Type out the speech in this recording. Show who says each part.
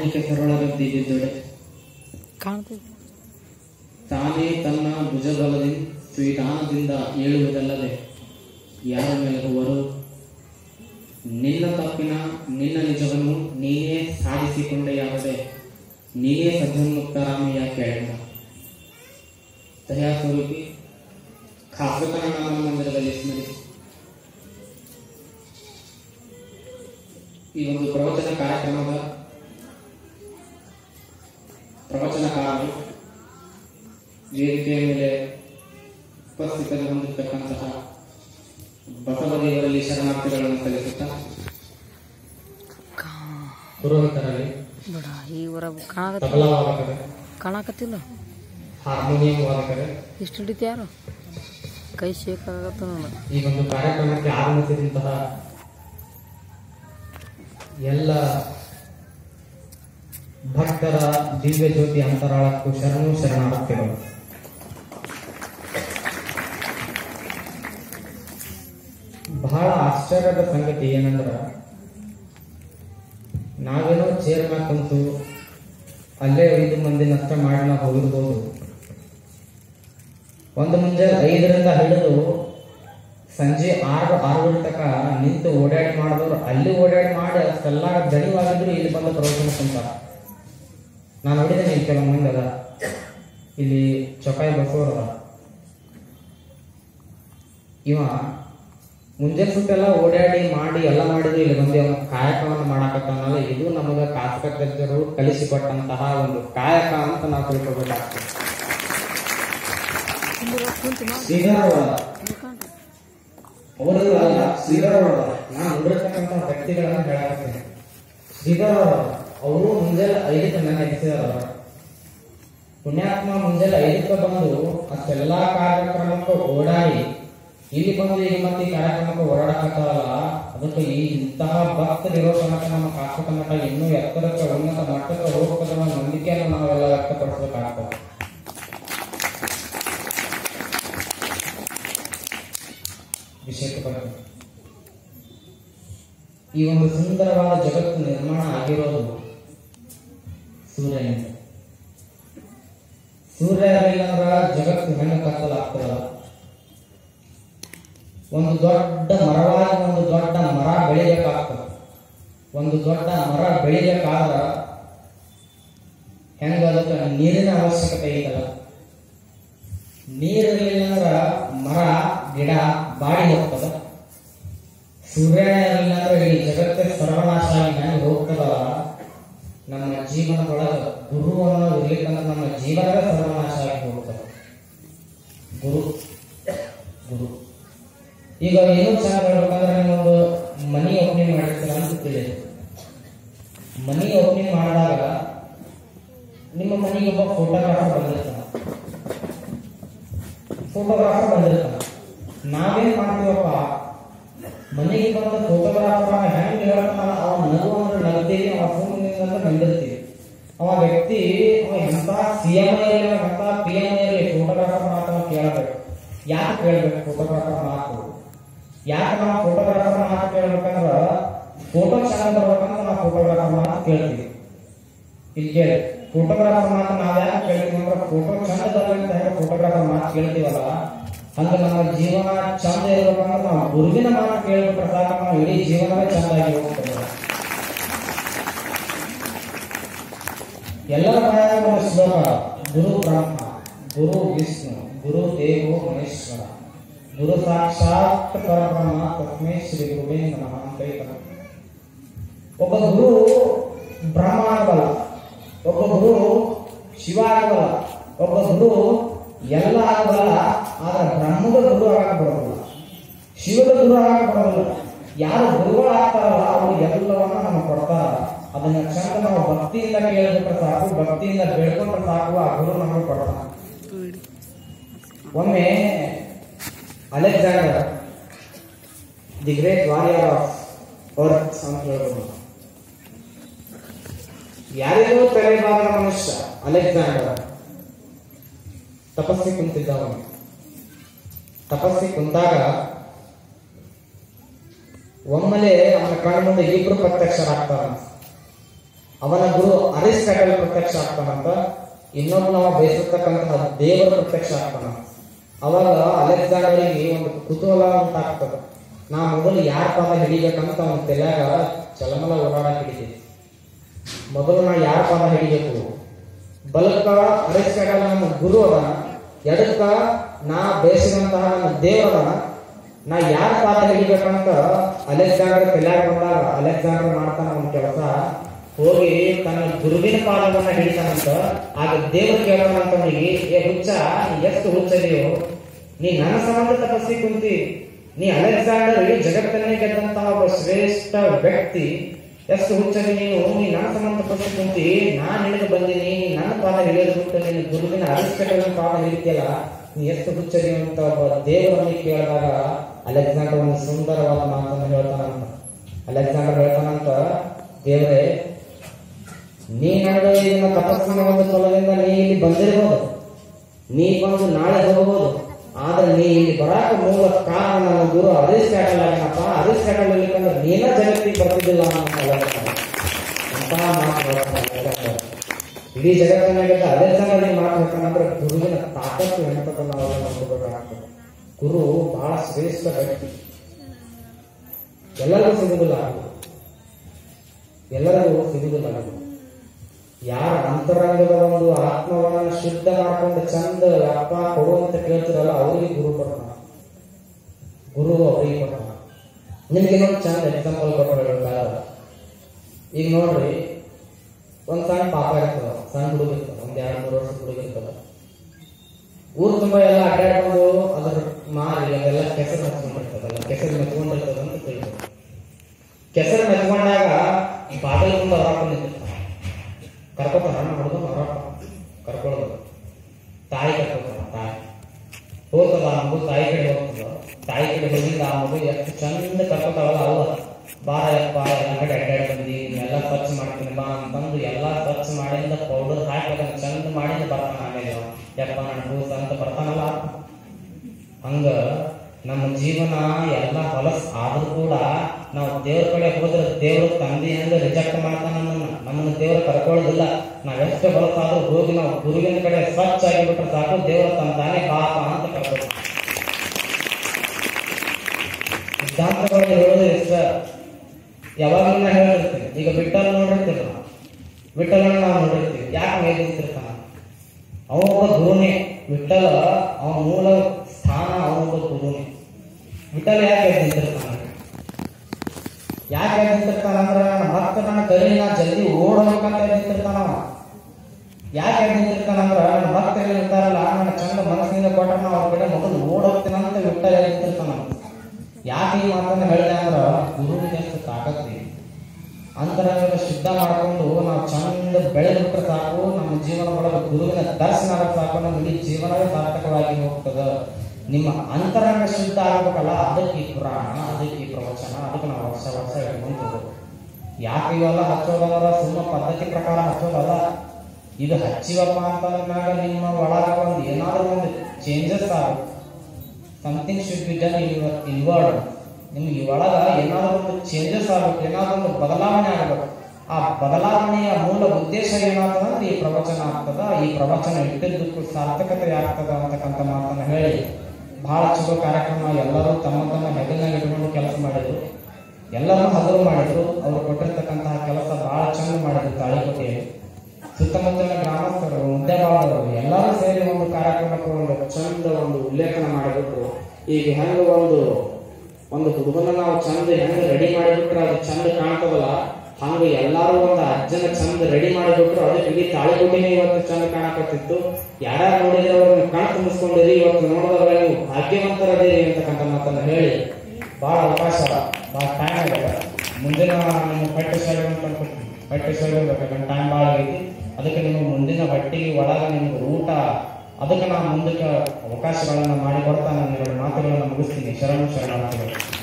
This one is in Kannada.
Speaker 1: ಆನೆಗೆ ಕರೊಳಗದ್ದಿ ಬಿದ್ದೊಡೆ
Speaker 2: ಕಾಣ್ತೈತಿ
Speaker 1: ತಾನೇ ತನ್ನ ಭುಜಬಲದಿಂದ ಶ್ರೀರಾಮದಿಂದ ಏಳುವುದಲ್ಲದೆ ಯಾರ ಮೇಲೆ ಹೋವರು ನಿನ್ನ ತಪ್ಪಿನ ನಿನ್ನ ನಿಜವನ್ನು ನೀನೇ ಸಾಧಿಸಿಕೊಂಡೆಯಾಗದೆ ನೀನೇ ಸದ್ಯೋನ್ಮುಕ್ತರಾಮಯ್ಯ ಕೇಳಿದ ದಯಾ ಸ್ವರೂಪಿ ಖಾಸಕನ ನಾಮ ಮಂದಿರದಲ್ಲಿ ಸ್ಮರಿಸಿ ಈ ಒಂದು ಪ್ರವಚನ ಕಾರ್ಯಕ್ರಮದ ಪ್ರವಚನಕಾರರು ವೇದಿಕೆಯ ಮೇಲೆ ಉಪಸ್ಥಿತರು ಹೊಂದಿರತಕ್ಕಂತಹ ಬಸವದೇವರಲ್ಲಿ ಶರಣಾರ್ಥಿಗಳನ್ನು ಸಲ್ಲಿಸುತ್ತಾ ಪುರೋಹಿತರಲ್ಲಿ
Speaker 2: ಬೇಡ ಈ ಹೊರ ಕಾಣಕತ್ತ
Speaker 1: ತಬಲಾ ವಾದಕರೇ
Speaker 2: ಕಾಣಕತ್ತಿಲ್ಲ
Speaker 1: ಹಾರ್ಮೋನಿಯಂ ವಾದಕರೇ
Speaker 2: ಇಷ್ಟು ಹಿಡಿತ ಯಾರು ಕೈ ಶೇಕ್ ಆಗತ್ತ ನೋಡ
Speaker 1: ಈ ಒಂದು ಕಾರ್ಯಕ್ರಮಕ್ಕೆ ಆಗಮಿಸಿದಂತಹ ಎಲ್ಲ ಭಕ್ತರ ದಿವ್ಯ ಜ್ಯೋತಿ ಅಂತರಾಳಕ್ಕೂ ಶರಣು ಶರಣಾರ್ಥಿಗಳು ಬಹಳ ಆಶ್ಚರ್ಯದ ಸಂಗತಿ ಏನಂದ್ರ ನಾವೇನೋ ಚೇರ್ ಮ್ಯಾಗ ಕುಂತು ಅಲ್ಲೇ ಐದು ಮಂದಿ ನಷ್ಟ ಮಾಡಿ ನಾವು ಹೋಗಿರ್ಬೋದು ಒಂದು ಮುಂಜಾನೆ ಐದರಿಂದ ಹಿಡಿದು ಸಂಜೆ ಆರು ಆರೂವರೆ ತಕ ನಿಂತು ಓಡಾಡಿ ಮಾಡಿದವ್ರು ಅಲ್ಲಿ ಓಡಾಡಿ ಮಾಡಿ ಅಷ್ಟೆಲ್ಲ ದಣಿವಾಗಿದ್ರು ಇಲ್ಲಿ ಬಂದು ಪ್ರವಚನ ಕುಂತಾರ ನಾನು ನೋಡಿದ್ದೇನೆ ಇಲ್ಲಿ ಕೆಲವು ಮಂದಿ ಅದ ಇಲ್ಲಿ ಚೊಕಾಯಿ ಬಸವರ ಅದ ಇವ ಮುಂಜಾನೆ ಸುತ್ತೆಲ್ಲ ಓಡಾಡಿ ಮಾಡಿ ಎಲ್ಲ ಮಾಡಿದ್ರು ಇಲ್ಲಿ ಬಂದು ಅವನ ಕಾಯಕವನ್ನು ಮಾಡಾಕತ್ತಾನಲ್ಲ ಇದು ನಮಗೆ ಕಾಸಕರು ಕಲಿಸಿಕೊಟ್ಟಂತಹ ಒಂದು ಕಾಯಕ ಅಂತ ನಾವು ತಿಳ್ಕೊಬೇಕಾಗ್ತದೆ
Speaker 2: ಕುಂತು ಮಾಡಿ
Speaker 1: ಶ್ರೀಧರವಾದ
Speaker 2: ಕಾಣ್ತ
Speaker 1: ಅವರು ಅಲ್ಲ ಶ್ರೀಧರವಾದ ನಾನು ನೋಡಿರ್ತಕ್ಕಂಥ ವ್ಯಕ್ತಿಗಳನ್ನ ಹೇಳಾಕತ್ತೇನೆ ಶ್ರೀಧರವಾದ ಅವರು ಮುಂಜಾನೆ ಐದಕ್ಕೆ ನನ್ನ ಎನಿಸಿದಾರ ಪುಣ್ಯಾತ್ಮ ಮುಂಜಾನೆ ಐದಕ್ಕೆ ಬಂದು ಅಷ್ಟೆಲ್ಲಾ ಕಾರ್ಯಕ್ರಮಕ್ಕೆ ಓಡಾಡಿ ಇಲ್ಲಿ ಬಂದು ಈಗ ಮತ್ತೆ ಈ ಕಾರ್ಯಕ್ರಮಕ್ಕೆ ಓಡಾಡಕತ್ತಾರಲ್ಲ ಅದಕ್ಕೆ ಈ ಇಂತಹ ಭಕ್ತರಿರೋ ತನಕ ನಮ್ಮ ಕಾಸು ತನಕ ಇನ್ನೂ ಎತ್ತರಕ್ಕೆ ಉನ್ನತ ಮಟ್ಟಕ್ಕೆ ಹೋಗ್ತದೆ ಅನ್ನೋ ನಂಬಿಕೆಯನ್ನು ನಾವೆಲ್ಲ ವ್ಯಕ್ತಪಡಿಸಬೇಕಾಗ್ತದೆ ವಿಷಯಕ್ಕೆ ಬರ್ತದೆ ಈ ಒಂದು ಸುಂದರವಾದ ಜಗತ್ತು ನಿರ್ಮಾಣ ಆಗಿರೋದು ಸೂರ್ಯನಿಂದ ಸೂರ್ಯ ಇರಲಿಲ್ಲ ಅಂದ್ರ ಜಗತ್ತು ಹೆಣ್ಣು ಕತ್ತಲಾಗ್ತದಲ್ಲ ಒಂದು ದೊಡ್ಡ ಮರವಾಗಿ ಒಂದು ದೊಡ್ಡ ಮರ ಬೆಳಿಬೇಕಾಗ್ತದೆ ಒಂದು ದೊಡ್ಡ ಮರ ಬೆಳಿಬೇಕಾದ್ರ ಹೆಂಗ ಅದಕ್ಕೆ ನೀರಿನ ಅವಶ್ಯಕತೆ ಐತಲ್ಲ ನೀರಿರಲಿಲ್ಲ ಅಂದ್ರ ಮರ ಗಿಡ ಬಾಡಿ ಹೋಗ್ತದ ಸೂರ್ಯ ಇರಲಿಲ್ಲ ಅಂದ್ರೆ ಈ ಜಗತ್ತೇ ಸರ್ವನಾಶ ಆಗಿ ಹೆಂಗ್ ಹೋಗ್ತದಲ್ಲ ನಮ್ಮ ಜೀವನದೊಳಗ ಗುರು ಅನ್ನೋದು ಇರ್ಲಿಕ್ಕಂದ್ರೆ ನಮ್ಮ ಜೀವನವೇ ಸರ್ವನಾಶ ಆಗಿ ಹೋಗ್ತದೆ ಗುರು ಗುರು ಈಗ ಏನು ಚೆನ್ನಾಗಿ ಹೇಳ್ಬೇಕಂದ್ರೆ ನಿಮ್ಮೊಂದು ಮನಿ ಓಪನಿಂಗ್ ಮಾಡಿರ್ತೀರ ಅಂತ ತಿಳಿದು ಮನಿ ಓಪನಿಂಗ್ ಮಾಡಿದಾಗ ನಿಮ್ಮ ಮನೆಗೆ ಒಬ್ಬ ಫೋಟೋಗ್ರಾಫರ್ ಬಂದಿರ್ತಾನೆ ಫೋಟೋಗ್ರಾಫರ್ ಬಂದಿರ್ತಾನೆ ನಾವೇನ್ ಮಾಡ್ತೀವಪ್ಪ ಮನೆಗೆ ಬಂದ ಫೋಟೋಗ್ರಾಫರ್ ಹೆಂಗ್ ಹೇಳ್ತಾನ ಅವ ನಗು ಅಂದ್ರೆ ನಗ್ತೀವಿ ಅವ ಫೋನ್ನಿಂದ ಅಂದ್ರೆ ನಂಬಿರ್ತೀವಿ ಅವ ವ್ಯಕ್ತಿ ಅವ ಎಂತ ಸಿ ಎಂ ಇರಲಿ ಎಂತ ಪಿ ಎಂ ಇರಲಿ ಫೋಟೋಗ್ರಾಫರ್ ಮಾತು ನಾವು ಕೇಳಬೇಕು ಯಾಕೆ ಕೇಳ್ಬೇಕು ಫೋಟೋಗ್ರಾಫರ್ ಮಾತು ಯಾಕೆ ನಾವು ಫೋಟೋಗ್ರಾಫರ್ ಮಾತು ಕೇಳ್ಬೇಕಂದ್ರ ಫೋಟೋ ಚೆನ್ನಾಗಿ ಬರ್ಬೇಕಂದ್ರೆ ನಾವು ಫೋಟೋಗ್ರಾಫರ್ ಮಾತು ಕೇಳ್ತೀವಿ ಇಲ್ಲಿ ಕೇಳಿ ಫೋಟೋಗ್ರಾಫರ್ ಮಾತು ನಾವ್ ಯಾಕೆ ಕೇಳ್ತೀವಿ ಅಂದ್ರೆ ಫೋಟೋ ಚಂದ ಬರ್ಬೇಕಂತ ಹೇಳಿ ಫೋಟೋಗ್ರಾಫರ್ ಮಾತು ಕೇಳ್ತೀವಲ್ಲ ಹಂಗ ನಮ್ಮ ಜೀವನ ಚಂದ ಇರ್ಬೇಕಂದ್ರೆ ನಾವು ಗುರುವಿನ ಮಾತು ಕೇಳ್ಬಿಟ್ರೆ ಸಾಕು ನಾವು ಇಡೀ ಜೀವನವೇ ಚಂದಾಗಿ ಹೋಗ್ತದೆ ಎಲ್ಲರ ಬಾಯಾಗ ಒಂದು ಶ್ಲೋಕ ಗುರು ಬ್ರಹ್ಮ ಗುರು ವಿಷ್ಣು ಗುರು ದೇವೋ ಮಹೇಶ್ವರ ಗುರು ಸಾಕ್ಷಾತ್ ಪರಬ್ರಹ್ಮ ತಸ್ಮೈ ಶ್ರೀ ಗುರುವೇ ನಮಃ ಅಂತ ಹೇಳ್ತಾರೆ. ಒಬ್ಬ ಗುರು ಬ್ರಹ್ಮ ಆಗಬಲ್ಲ ಒಬ್ಬ ಗುರು ಶಿವ ಆಗಬಲ್ಲ ಒಬ್ಬ ಗುರು ಎಲ್ಲ ಆಗಬಲ್ಲ ಆದ್ರೆ ಬ್ರಹ್ಮದ ಗುರು ಆಗಕ್ಕೆ ಬರೋದಿಲ್ಲ ಶಿವದ ಗುರು ಆಗಕ್ಕೆ ಬರೋದಿಲ್ಲ ಯಾರು ಗುರುಗಳು ಆಗ್ತಾರಲ್ಲ ಅವರು ಎಲ್ಲವನ್ನ ನಮಗೆ ಕೊಡ್ತಾರ ಅದನ್ನ ಚಂದ ನಾವು ಭಕ್ತಿಯಿಂದ ಕೇಳಿದ್ರೆ ಸಾಕು ಭಕ್ತಿಯಿಂದ ಬೇಡ್ಕೊಂಡ್ರೆ ಸಾಕು ಆ ಗುರು ನಮಗೆ ಕೊಡ್ತಾರ ಒಮ್ಮೆ Alexander the great warrior of earth ಅಂತ ಹೇಳ್ಬೋದು ಯಾರಿಗೂ ತಲೆಬಾರದ ಮನುಷ್ಯ ಅಲೆಕ್ಸಾಂಡರ್ ತಪಸ್ಸಿ ಕುಂತಿದ್ದವನು ತಪಸ್ಸಿ ಕುಂತಾಗ ಒಮ್ಮೆಲೆ ಅವನ ಕಣ್ಣ ಮುಂದೆ ಇಬ್ರು ಪ್ರತ್ಯಕ್ಷರಾಗ್ತಾರ ಅವನ ಗುರು ಅರಿಸ್ಟಾಟಲ್ ಪ್ರತ್ಯಕ್ಷ ಆಗ್ತಾನಂತ ಇನ್ನೊಬ್ಬನವ ಬಯಸಿರ್ತಕ್ಕಂತಹ ದೇವರ ಪ್ರತ್ಯಕ್ಷ ಆಗ್ತಾನ ಅವಾಗ ಅಲೆಕ್ಸಾಂಡರಿಗೆ ಒಂದು ಕುತೂಹಲ ಉಂಟಾಗ್ತದೆ ನಾ ಮೊದಲು ಯಾರ ಪಾದ ಹಿಡಿಬೇಕಂತ ಅವನ ತಲೆಯಾಗ ಚಲಮಲ ಓಡಾಡಕ್ ಹಿಡಿತೈತಿ ಮೊದಲು ನಾ ಯಾರ ಪಾದ ಹಿಡಿಬೇಕು ಬಲಕ್ಕ ಅರಿಸ್ಟಾಟಲ್ ನನ್ನ ಗುರು ಅದಾನ ಎಡಕ್ಕ ನಾ ಬೇಸಿದಂತಹ ನನ್ನ ದೇವರ ಅದಾನ ನಾ ಯಾರ ಪಾದ ಹಿಡಿಬೇಕಂತ ಅಲೆಕ್ಸಾಂಡರ್ ತಲೆಯಾಗ ಬಂದಾಗ ಅಲೆಕ್ಸಾಂಡರ್ ಮಾಡ್ತಾನ ಒಂದು ಕೆಲಸ ಹೋಗಿ ತನ್ನ ಗುರುವಿನ ಪಾದವನ್ನ ಹಿಡಿತಾನಂತ ಆಗ ದೇವರು ಕೇಳೋಣಂತ ಅವನಿಗೆ ಏ ಹುಚ್ಚ ನೀ ಎಷ್ಟು ಹುಚ್ಚದಿಯೋ ನೀ ನನ್ನ ಸಂಬಂಧ ತಪಸ್ಸಿ ಕುಂತಿ ನೀ ಅಲೆಕ್ಸಾಂಡರ್ ಇಡೀ ಜಗತ್ತನ್ನೇ ಗೆದ್ದಂತಹ ಒಬ್ಬ ಶ್ರೇಷ್ಠ ವ್ಯಕ್ತಿ ಎಷ್ಟು ಹುಚ್ಚದಿ ನೀನು ನೀ ನನ್ನ ಸಂಬಂಧ ತಪಸ್ಸಿ ಕುಂತಿ ನಾನ್ ಹಿಡಿದು ಬಂದೀನಿ ನೀ ನನ್ನ ಪಾದ ಹಿಡಿಯೋದು ಬಿಟ್ಟು ನಿನ್ನ ಗುರುವಿನ ಅರಿಸ್ಟಟಲ್ ಪಾದ ಹಿಡಿತಿಯಲ್ಲ ನೀ ಎಷ್ಟು ಹುಚ್ಚದಿ ಅಂತ ಒಬ್ಬ ದೇವರನ್ನು ಕೇಳಿದಾಗ ಅಲೆಕ್ಸಾಂಡರ್ ಒಂದು ಸುಂದರವಾದ ಮಾತನ್ನು ಹೇಳ್ತಾನಂತ ಅಲೆಕ್ಸಾಂಡರ್ ಹೇಳ್ತಾನಂತ ದೇವರೇ ನೀ ನಡೆದ ಇದನ್ನ ತಪಸ್ಸಿನ ಒಂದು ಫಲದಿಂದ ನೀ ಇಲ್ಲಿ ಬಂದಿರಬಹುದು ನೀ ಬಂದು ನಾಳೆ ಹೋಗಬಹುದು ಆದ್ರೆ ನೀ ಇಲ್ಲಿ ಬರಾಕ ಮೂಲ ಕಾರಣ ನನ್ನ ಗುರು ಅರಿಸ್ಟಾಟಲ್ ಆಗನಪ್ಪ ಅರಿಸ್ಟಾಟಲ್ ಇರ್ಲಿಕ್ಕಂದ್ರೆ ನೀನ ಜಗತ್ತಿಗೆ ಬರ್ತಿದ್ದಿಲ್ಲ ಅನ್ನೋ ಅಲೆಕ್ಸಾಂಡರ್. ಅಂತಹ ಮಾತು ಹೇಳ್ತಾನೆ ಅಲೆಕ್ಸಾಂಡರ್. ಇಡೀ ಜಗತ್ತಿನಾಗ ಅಲೆಕ್ಸಾಂಡರ್ ಏನ್ ಮಾಡ್ಬೇಕಂದ್ರೆ ಗುರುವಿನ ತಾಕತ್ತು ಎಂತದ್ದು ನಾವು ನೋಡ್ಕೋಬೇಕಾಗ್ತದೆ ಗುರು ಬಹಳ ಶ್ರೇಷ್ಠ ವ್ಯಕ್ತಿ ಎಲ್ಲರಿಗೂ ಸಿಗುದಿಲ್ಲ ಅದು ಎಲ್ಲರಿಗೂ ಸಿಗುದಿಲ್ಲ ಅದು ಯಾರ ಅಂತರಂಗದ ಒಂದು ಆತ್ಮವನ್ನ ಶುದ್ಧ ಮಾಡ್ಕೊಂಡು ಚಂದ ಅಪ್ಪ ಕೊಡು ಅಂತ ಕೇಳ್ತಿರಲ್ಲ ಅವರಿಗೆ ಗುರು ಬರ್ತಾನ ಗುರು ಅವರಿಗೆ ಬರ್ತಾನ ನಿಮ್ಗೆ ಇನ್ನೊಂದು ಚಂದ ಎಕ್ಸಾಂಪಲ್ ಕೊಟ್ಟರೆ ಈಗ ನೋಡ್ರಿ ಒಂದ್ ಸಣ್ಣ ಪಾಪ ಇರ್ತದ ಸಣ್ಣ ಹುಡುಗ ಇರ್ತದ ಒಂದ್ ಎರಡ್ ಮೂರು ವರ್ಷ ಹುಡುಗ ಇರ್ತದ ಊರ್ ತುಂಬಾ ಎಲ್ಲ ಅಡ್ಡಾಡ್ಕೊಂಡು ಅದ್ರ ಮಾರಿ ಅದೆಲ್ಲ ಕೆಸರು ಹಚ್ಕೊಂಡಿರ್ತದಲ್ಲ ಕೆಸರು ಮೆತ್ಕೊಂಡಿರ್ತದ ಅಂತ ತಿಳಿದ್ರು ಕೆಸರು ಮೆತ್ಕೊಂಡಾಗ ಬಾಗಿಲು ಮುಂದೆ ಹೊರಪ್ಪ ನಿಂತಿರ್ತಾನ ಕರ್ಕೋತಾನ ನಮ್ಮ ಹುಡುಗ ಹೊರಪ್ಪ ಕರ್ಕೊಳ್ಳೋದು ತಾಯಿ ಕರ್ಕೋತಾನ ತಾಯಿ ಹೋಗ್ತದ ಆ ಮಗು ತಾಯಿ ಕಡೆ ಹೋಗ್ತದ ತಾಯಿ ಕಡೆ ಹೋಗಿಂದ ಆ ಮಗು ಎಷ್ಟು ಚಂದ ಕರ್ಕೋತಾವಲ್ಲ ಅವ ಬಾರ ಯಪ್ಪ ಎಲ್ಲ ಕಡೆ ಅಡ್ಡಾಡ್ ಬಂದಿ ಎಲ್ಲ ಸ್ವಚ್ಛ ಮಾಡ್ತೀನಿ ಬಾ ಅಂತಂದು ಎಲ್ಲ ಸ್ವಚ್ಛ ಮಾಡಿಂದ ಪೌಡರ್ ಹಾಕಿ ಅದನ್ನ ಚಂದ ಮಾಡಿಂದ ಬರ್ತಾನ ಆಮೇಲೆ ಅವ. ಯಪ್ಪ ನನ್ನ ಕೂಸ ಅಂತ ಬರ್ತಾನಲ್ಲ ಹಂಗ ನಮ್ಮ ಜೀವನ ಎಲ್ಲ ಹೊಲಸ್ ಆದ್ರೂ ಕೂಡ ನಾವು ದೇವ್ರ ಕಡೆ ಹೋದ್ರೆ ದೇವ್ರ ತಂದೆ ಹೆಂಗ ರಿಜೆಕ್ಟ್ ಮಾಡ್ತಾನ ನಮ್ಮನ್ನ ನಮ್ಮನ್ನ ದೇವ್ರ ಕರ್ಕೊಳ್ಳೋದಿಲ್ಲ ನಾವ್ ಎಷ್ಟು ಹೊಲಸಾದ್ರೂ ಹೋಗಿ ನಾವು ಗುರುವಿನ ಕಡೆ ಸ್ವಚ್ಛ ಆಗಿಬಿಟ್ರೆ ಸಾಕು ದೇವ್ರ ತನ್ನ ತಾನೇ ಪಾಪ ಅಂತ ಕರ್ಕೊಳ್ತಾನೆ ಸಿದ್ಧಾಂತಗಳಲ್ಲಿ ಹೇಳೋದು ಇಷ್ಟ ಯಾವಾಗಲೂ ನಾ ಹೇಳಿರ್ತೀನಿ ಈಗ ಬಿಟ್ಟಲ್ ನೋಡಿರ್ತೀವಿ ನಾವು ವಿಠಲನ ನಾವು ನೋಡಿರ್ತೀವಿ ಯಾಕೆ ಮೇಲಿರ್ತಿರ್ತಾನ ಅವ ಒಬ್ಬ ಗುರುನೇ ವಿಠಲ ಅವನ ಮೂಲ ಸ್ಥಾನ ಅವನೊಬ್ಬ ಗುರುನೇ ವಿಠಲ ಯಾಕೆ ನಿಂತಿರ್ತಾನ ಯಾಕೆ ನಿಂತಿರ್ತಾನ ಅಂದ್ರೆ ಮತ್ತೆ ನನ್ನ ಕರಿ ನಾ ಜಲ್ದಿ ಓಡಬೇಕಂತ ನಿಂತಿರ್ತಾನ ಅವ ಯಾಕೆ ನಿಂತಿರ್ತಾನ ಅಂದ್ರೆ ನನ್ನ ಭಕ್ತರು ಇರ್ತಾರಲ್ಲ ನನ್ನ ಚಂದ ಮನಸ್ಸಿನಿಂದ ಕೊಟ್ಟ ನಾವು ಅವ್ರ ಕಡೆ ಮೊದಲು ಓಡೋಗ್ತೀನಂತ ವಿಠಲ ನಿಂತಿರ್ತಾನ ಅವ. ಯಾಕೆ ಈ ಮಾತನ್ನ ಹೇಳಿದೆ ಅಂದ್ರ ಗುರುವಿಗೆ ಎಷ್ಟು ತಾಕತ್ತಿ ಅಂತರಂಗದ ಶುದ್ಧ ಮಾಡ್ಕೊಂಡು ನಾವು ಚಂದ ಬೆಳೆದ್ಬಿಟ್ರೆ ಸಾಕು ನಮ್ಮ ಜೀವನ ಒಳಗೆ ಗುರುವಿನ ದರ್ಶನ ಆಗೋದು ಸಾಕು ನಮ್ಮ ಇಡೀ ಜೀವನವೇ ಸಾರ್ಥಕವಾಗಿ ಹೋಗ್ತದ ನಿಮ್ಮ ಅಂತರಂಗ ಶುದ್ಧ ಆಗ್ಬೇಕಲ್ಲ ಅದಕ್ಕೆ ಈ ಪುರಾಣ ಅದಕ್ಕೆ ಈ ಪ್ರವಚನ ಅದಕ್ಕೆ ನಾವು ವರ್ಷ ವರ್ಷ ಹೇಳ್ಕೊಂತ ಹೋಗೋದು ಯಾಕೆ ಇವೆಲ್ಲ ಹಚ್ಚೋದಲ್ಲ ಸುಮ್ಮ ಪದ್ಧತಿ ಪ್ರಕಾರ ಹಚ್ಚೋದಲ್ಲ ಇದು ಹಚ್ಚಿವಪ್ಪ ಅಂತಂದಾಗ ನಿಮ್ಮ ಒಳಗ ಒಂದು ಏನಾದ್ರೂ ಒಂದು ಚೇಂಜಸ್ ಆಗುತ್ತೆ something should be done inward ನಿಮ್ಗೆ ಒಳಗ ಏನಾದ್ರೂ ಒಂದು ಚೇಂಜಸ್ ಆಗ್ಬೇಕು ಏನಾದ್ರೂ ಒಂದು ಬದಲಾವಣೆ ಆಗ್ಬೇಕು ಆ ಬದಲಾವಣೆಯ ಮೂಲ ಉದ್ದೇಶ ಏನಾಗ್ತದ ಅಂದ್ರೆ ಈ ಪ್ರವಚನ ಆಗ್ತದ ಈ ಪ್ರವಚನ ಇಟ್ಟಿದ್ದಕ್ಕೂ ಸಾರ್ಥಕತೆ ಆಗ್ತದ ಅಂತಕ್ಕಂಥ ಮಾತನ್ನ ಹೇಳಿ ಬಹಳ ಚಲೋ ಕಾರ್ಯಕ್ರಮ ಎಲ್ಲರೂ ತಮ್ಮ ತಮ್ಮ ಹೆಗಲ್ನಾಗ ಇಟ್ಕೊಂಡು ಕೆಲಸ ಮಾಡಿದ್ರು ಎಲ್ಲರೂ ಹದರು ಮಾಡಿದ್ರು ಅವರು ಕೊಟ್ಟಿರ್ತಕ್ಕಂತಹ ಕೆಲಸ ಬಹಳ ಚಂದ ಮಾಡಿದ್ರು ತಾಳಿಕೋಟೆಯಲ್ಲಿ ಸುತ್ತಮುತ್ತಲಿನ ಗ್ರಾಮಸ್ಥರು ಮುದ್ದೆಬಾಳರು ಎಲ್ಲರೂ ಸೇರಿ ಒಂದು ಕಾರ್ಯಕ್ರಮಕ್ಕೆ ಒಂದು ಚಂದ ಒಂದು ಉಲ್ಲೇಖನ ಮಾಡಿಬಿಟ್ರು ಈಗ ಹೆಂಗ ಒಂದು ಒಂದು ಹುಡುಗನ ನಾವು ಚಂದ ಹೆಂಗ ರೆಡಿ ಮಾಡಿಬಿಟ್ರೆ ಅದು ಚಂದ ಕಾಣ್ತದಲ್ಲ ಹಂಗ ಎಲ್ಲಾರು ಒಂದು ಅಜ್ಜನ ಚಂದ ರೆಡಿ ಮಾಡಿಬಿಟ್ರು ಅದಕ್ಕೆ ಇಡೀ ತಾಳಿಕೋಟೆನೇ ಇವತ್ತು ಚಂದ ಕಾಣಕತ್ತಿತ್ತು ಯಾರ್ಯಾರು ನೋಡಿದ್ರೆ ಅವ್ರನ್ನ ಕಣ್ ತುಂಬಿಸ್ಕೊಂಡಿರಿ ಇವತ್ತು ನೋಡಿದ್ರೆ ನೀವು ಭಾಗ್ಯವಂತರದಿರಿ ಅಂತಕ್ಕಂಥ ಮಾತನ್ನ ಹೇಳಿ ಬಹಳ ಅವಕಾಶ ಬಹಳ ಟೈಮ್ ಆಗಿದೆ ಮುಂದಿನ ನಿಮ್ಮ ಪಠ್ಯ ಶಾಲೆ ಅಂತ ಅನ್ಕೊಳ್ತೀನಿ ಪಠ್ಯ ಶಾಲೆ ಬೇಕಂದ್ರೆ ಟೈಮ್ ಭಾಳ ಆಗೈತಿ ಅದಕ್ಕೆ ನಿಮ್ಮ ಮುಂದಿನ ಬಟ್ಟಿಗೆ ಒಳಗೆ ನಿಮ್ಗೆ ಊಟ ಅದಕ್ಕೆ ನಾನು ಮುಂದಕ್ಕೆ ಅವಕಾಶಗಳನ್ನು ಮಾಡಿ ಕೊಡ್ತಾ ನಾನು ಎರಡು ಮಾತುಗಳನ್ನು ಮುಗಿಸ್ತೀನಿ ಶರಣು ಶರಣಾರ್ಥಿಗಳು